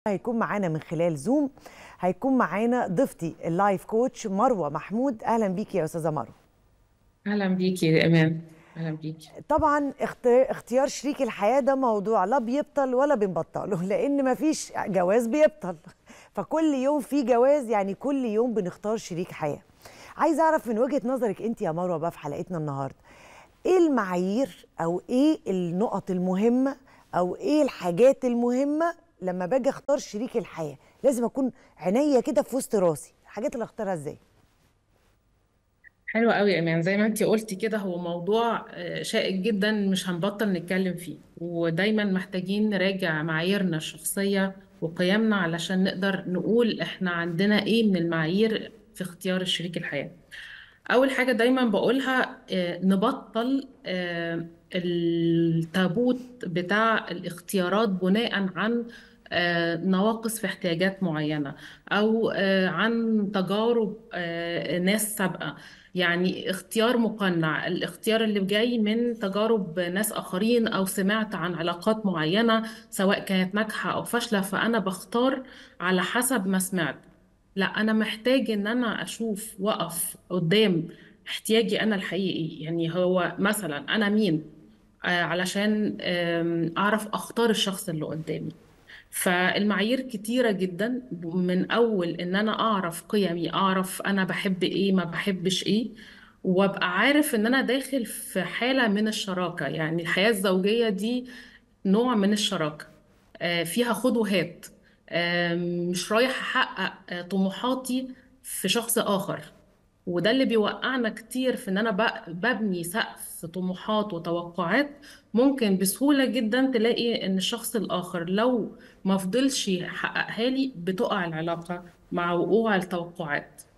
هيكون معانا من خلال زوم هيكون معانا ضيفتي اللايف كوتش مروه محمود اهلا بيكي يا استاذه مروه اهلا بيكي يا امان اهلا بيكي طبعا اخت- اختيار شريك الحياه ده موضوع لا بيبطل ولا بنبطله لان مفيش جواز بيبطل فكل يوم في جواز يعني كل يوم بنختار شريك حياه عايزه اعرف من وجهه نظرك انت يا مروه بقى في حلقتنا النهارده ايه المعايير او ايه النقط المهمه او ايه الحاجات المهمه لما باجي اختار شريك الحياه لازم اكون عينيا كده في وسط راسي الحاجات اللي اختارها ازاي حلو قوي يا امان زي ما انتي قلتي كده هو موضوع آه، شائك جدا مش هنبطل نتكلم فيه ودايما محتاجين نراجع معاييرنا الشخصية وقيمنا علشان نقدر نقول احنا عندنا ايه من المعايير في اختيار الشريك الحياة أول حاجة دايما بقولها آه، نبطل آه، التابوت بتاع الاختيارات بناء عن آه، نواقص في احتياجات معينة أو آه، عن تجارب آه، ناس سابقة يعني اختيار مقنع الاختيار اللي جاي من تجارب ناس آخرين أو سمعت عن علاقات معينة سواء كانت ناجحة أو فاشلة فأنا بختار على حسب ما سمعت لا انا محتاج ان انا اشوف واقف قدام احتياجي انا الحقيقي يعني هو مثلا انا مين آه علشان آم، اعرف اختار الشخص اللي قدامي فالمعايير كتيرة جدا من اول ان انا اعرف قيمي اعرف انا بحب ايه ما بحبش ايه وابقى عارف ان انا داخل في حالة من الشراكة يعني الحياة الزوجية دي نوع من الشراكة آه، فيها خد وهات آه، مش رايح احقق آه، طموحاتي في شخص اخر وده اللي بيوقعنا كتير في ان انا ب- ببني سقف طموحات وتوقعات ممكن بسهولة جدا تلاقي ان الشخص الاخر لو ما فضلش يحققها لي بتقع العلاقة مع وقوع التوقعات